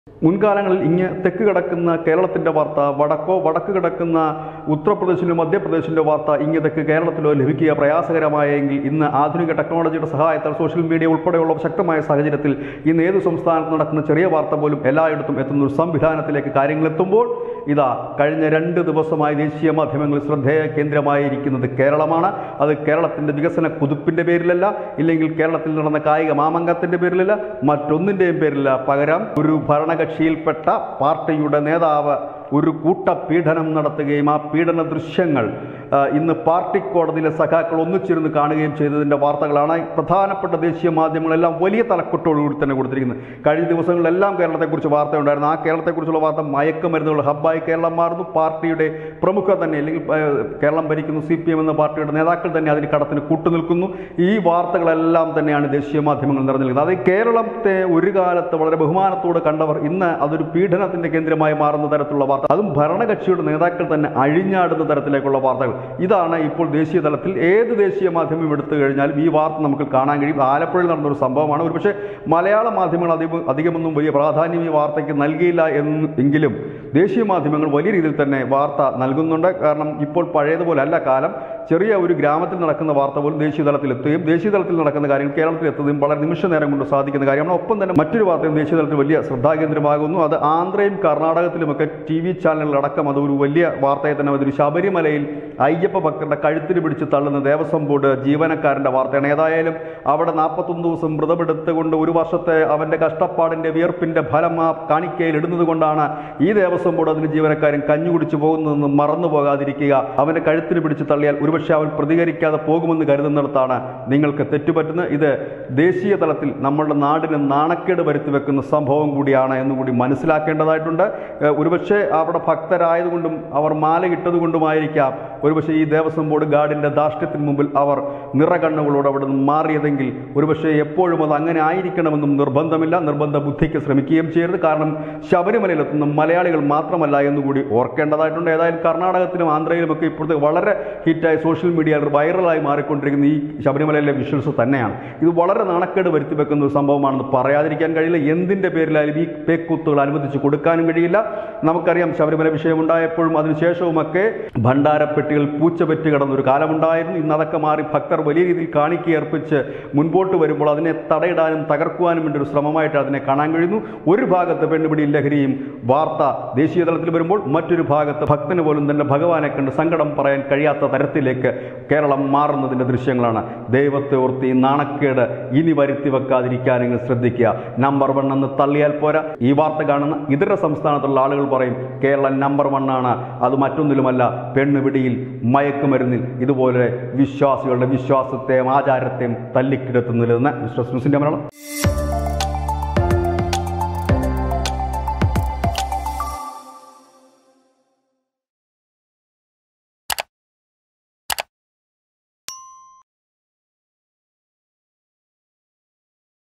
മുൻകാലങ്ങളിൽ ഇങ്ങ് തെക്ക് കിടക്കുന്ന കേരളത്തിന്റെ വാർത്ത വടക്കോ വടക്ക് കിടക്കുന്ന ഉത്തർപ്രദേശിലോ മധ്യപ്രദേശിന്റെ വാർത്ത ഇങ്ങ് തെക്ക് കേരളത്തിലോ ലഭിക്കുക പ്രയാസകരമായെങ്കിൽ ഇന്ന് ആധുനിക ടെക്നോളജിയുടെ സഹായത്താൽ സോഷ്യൽ മീഡിയ ഉൾപ്പെടെയുള്ള ശക്തമായ സാഹചര്യത്തിൽ ഇന്ന് ഏത് സംസ്ഥാനത്ത് നടക്കുന്ന ചെറിയ വാർത്ത പോലും എല്ലായിടത്തും എത്തുന്ന ഒരു സംവിധാനത്തിലേക്ക് കാര്യങ്ങൾ എത്തുമ്പോൾ ഇതാ കഴിഞ്ഞ രണ്ട് ദിവസമായി ദേശീയ മാധ്യമങ്ങളിൽ ശ്രദ്ധേയ കേന്ദ്രമായിരിക്കുന്നത് കേരളമാണ് അത് കേരളത്തിന്റെ വികസന കുതിപ്പിന്റെ പേരിലല്ല ഇല്ലെങ്കിൽ കേരളത്തിൽ നടന്ന കായിക മാമംഗത്തിന്റെ പേരിലല്ല മറ്റൊന്നിന്റെയും പേരിലല്ല പകരം ഒരു ഭരണകക്ഷിയിൽപ്പെട്ട പാർട്ടിയുടെ നേതാവ് ഒരു കൂട്ട പീഡനം നടത്തുകയും ആ പീഡന ദൃശ്യങ്ങൾ ആ, ഇന്ന് പാർട്ടി കോടതിയിലെ സഖാക്കൾ ഒന്നിച്ചിരുന്ന് കാണുകയും ചെയ്തതിൻ്റെ വാർത്തകളാണ് പ്രധാനപ്പെട്ട ദേശീയ മാധ്യമങ്ങളെല്ലാം വലിയ തലക്കെട്ടോടുകൂടി തന്നെ കൊടുത്തിരിക്കുന്നത് കഴിഞ്ഞ ദിവസങ്ങളിലെല്ലാം കേരളത്തെക്കുറിച്ച് വാർത്തയുണ്ടായിരുന്നു ആ കേരളത്തെക്കുറിച്ചുള്ള വാർത്ത മയക്കുമരുന്നുകൾ ഹബ്ബായി കേരളം മാറുന്നു പാർട്ടിയുടെ പ്രമുഖ തന്നെ അല്ലെങ്കിൽ ആ, കേരളം ഭരിക്കുന്ന സി പി എം എന്ന പാർട്ടിയുടെ നേതാക്കൾ തന്നെ അതിന് കടത്തിന് കൂട്ടുനിൽക്കുന്നു ഈ വാർത്തകളെല്ലാം തന്നെയാണ് ദേശീയ മാധ്യമങ്ങൾ നിറഞ്ഞു നിൽക്കുന്നത് അത് കേരളത്തെ ഒരു കാലത്ത് വളരെ ബഹുമാനത്തോടെ കണ്ടവർ ഇന്ന് അതൊരു പീഡനത്തിന്റെ കേന്ദ്രമായി മാറുന്ന തരത്തിലുള്ള വാർത്ത അതും ഭരണകക്ഷിയുടെ നേതാക്കൾ തന്നെ അഴിഞ്ഞാടുന്ന തരത്തിലേക്കുള്ള വാർത്തകൾ ഇതാണ് ഇപ്പോൾ ദേശീയ തലത്തിൽ ഏത് ദേശീയ മാധ്യമം എടുത്തു കഴിഞ്ഞാലും ഈ വാർത്ത നമുക്ക് കാണാൻ കഴിയും ആലപ്പുഴയിൽ നടന്ന ഒരു സംഭവമാണ് ഒരുപക്ഷെ മലയാള മാധ്യമങ്ങൾ അധികം അധികമൊന്നും വലിയ പ്രാധാന്യം ഈ വാർത്തയ്ക്ക് നൽകിയില്ല എന്ന് എങ്കിലും ദേശീയ മാധ്യമങ്ങൾ വലിയ രീതിയിൽ തന്നെ വാർത്ത നൽകുന്നുണ്ട് കാരണം ഇപ്പോൾ പഴയതുപോലെ അല്ല കാലം ചെറിയ ഒരു ഗ്രാമത്തിൽ നടക്കുന്ന വാർത്ത പോലും ദേശീയ തലത്തിൽ എത്തുകയും ദേശീയ തലത്തിൽ നടക്കുന്ന കാര്യങ്ങൾ കേരളത്തിൽ എത്തുകയും വളരെ നിമിഷ നേരം കൊണ്ട് സാധിക്കുന്ന കാര്യമാണ് ഒപ്പം തന്നെ മറ്റൊരു വാർത്തയും ദേശീയ തലത്തിൽ വലിയ ശ്രദ്ധാകേന്ദ്രമാകുന്നു അത് ആന്ധ്രയും കർണാടകത്തിലുമൊക്കെ ടി വി ചാനലുകളടക്കം അത് ഒരു വലിയ വാർത്തയെ തന്നെ ഒരു ശബരിമലയിൽ അയ്യപ്പ ഭക്തരുടെ കഴുത്തിന് പിടിച്ച് തള്ളുന്ന ദേവസ്വം ബോർഡ് ജീവനക്കാരൻ്റെ വാർത്തയാണ് ഏതായാലും അവിടെ നാൽപ്പത്തൊന്ന് ദിവസം വ്രതമെടുത്തുകൊണ്ട് ഒരു വർഷത്തെ അവൻ്റെ കഷ്ടപ്പാടിൻ്റെ വിയർപ്പിൻ്റെ ഫലം ആ കാണിക്കയിൽ ഇടുന്നത് കൊണ്ടാണ് ഈ ദേവസ്വം ബോർഡ് അതിന് ജീവനക്കാരൻ കഞ്ഞു കുടിച്ചു പോകുന്നതെന്ന് മറന്നു പോകാതിരിക്കുക അവൻ്റെ കഴുത്തിന് പിടിച്ച് തള്ളിയാൽ ഒരുപക്ഷെ അവൻ പ്രതികരിക്കാതെ പോകുമെന്ന് കരുതുന്നിടത്താണ് നിങ്ങൾക്ക് തെറ്റുപറ്റുന്നത് ഇത് ദേശീയ തലത്തിൽ നമ്മളുടെ നാടിന് നാണക്കേട് വരുത്തി വെക്കുന്ന സംഭവം കൂടിയാണ് എന്നുകൂടി മനസ്സിലാക്കേണ്ടതായിട്ടുണ്ട് ഏഹ് ഒരുപക്ഷെ അവിടെ ഭക്തരായതുകൊണ്ടും അവർ മാല ഇട്ടതുകൊണ്ടുമായിരിക്കാം ഒരുപക്ഷെ ഈ ദേവസ്വം ബോർഡ് ഗാർഡിൻ്റെ ധാർഷ്ട്യത്തിന് മുമ്പിൽ അവർ നിറകണ്ണുകളോട് അവിടെ നിന്ന് മാറിയതെങ്കിൽ ഒരുപക്ഷെ എപ്പോഴും അത് അങ്ങനെ ആയിരിക്കണമെന്നും നിർബന്ധമില്ല നിർബന്ധ ബുദ്ധിക്ക് ശ്രമിക്കുകയും ചെയ്യരുത് കാരണം ശബരിമലയിലെത്തുന്ന മലയാളികൾ മാത്രമല്ല എന്നുകൂടി ഓർക്കേണ്ടതായിട്ടുണ്ട് ഏതായാലും കർണാടകത്തിലും ആന്ധ്രയിലുമൊക്കെ ഇപ്പോഴത്തെ വളരെ ഹിറ്റായി സോഷ്യൽ മീഡിയയിൽ വൈറലായി മാറിക്കൊണ്ടിരിക്കുന്ന ഈ ശബരിമലയിലെ വിഷ്വൽസ് തന്നെയാണ് ഇത് വളരെ നാണക്കേട് വരുത്തി വെക്കുന്ന ഒരു സംഭവമാണെന്ന് പറയാതിരിക്കാൻ കഴിയില്ല എന്തിൻ്റെ പേരിലായാലും ഈ പേക്കൂത്തുകൾ അനുവദിച്ച് കൊടുക്കാനും കഴിയില്ല നമുക്കറിയാം ശബരിമല വിഷയമുണ്ടായപ്പോഴും അതിനുശേഷവുമൊക്കെ ഭണ്ഡാരപ്പെട്ടികൾ പൂച്ച പെറ്റ് കിടന്ന ഒരു കാലമുണ്ടായിരുന്നു ഇന്ന് അതൊക്കെ മാറി ഭക്തർ വലിയ രീതിയിൽ കാണിക്കയർപ്പിച്ച് മുൻപോട്ട് വരുമ്പോൾ അതിനെ തടയിടാനും തകർക്കുവാനും വേണ്ടി ഒരു ശ്രമമായിട്ട് അതിനെ കാണാൻ കഴിയുന്നു ഒരു ഭാഗത്ത് പെണ്ണുപിടിയും ലഹരിയും വാർത്ത ദേശീയ തലത്തിൽ വരുമ്പോൾ മറ്റൊരു ഭാഗത്ത് ഭക്തന് പോലും തന്നെ ഭഗവാനെ കണ്ട് സങ്കടം പറയാൻ കഴിയാത്ത തരത്തിലേക്ക് കേരളം മാറുന്നതിൻ്റെ ദൃശ്യങ്ങളാണ് ദൈവത്തെ ഓർത്ത് ഈ നാണക്കേട് ഇനി വരുത്തി വെക്കാതിരിക്കാനെങ്കിൽ ശ്രദ്ധിക്കുക നമ്പർ വൺ എന്ന് തള്ളിയാൽ പോരാ ഈ വാർത്ത കാണുന്ന ഇതര സംസ്ഥാനത്തുള്ള ആളുകൾ പറയും കേരളം നമ്പർ വൺ ആണ് അത് മറ്റൊന്നിലുമല്ല പെണ്ണുപിടിയിൽ മയക്കുമരുന്നിൽ ഇതുപോലെ വിശ്വാസികളുടെ വിശ്വാസത്തെയും ആചാരത്തെയും തല്ലിക്കിടത്തുന്നതിൽ നിന്ന് വിശ്വസ് ന്യൂസിൻ്റെ മലയാളം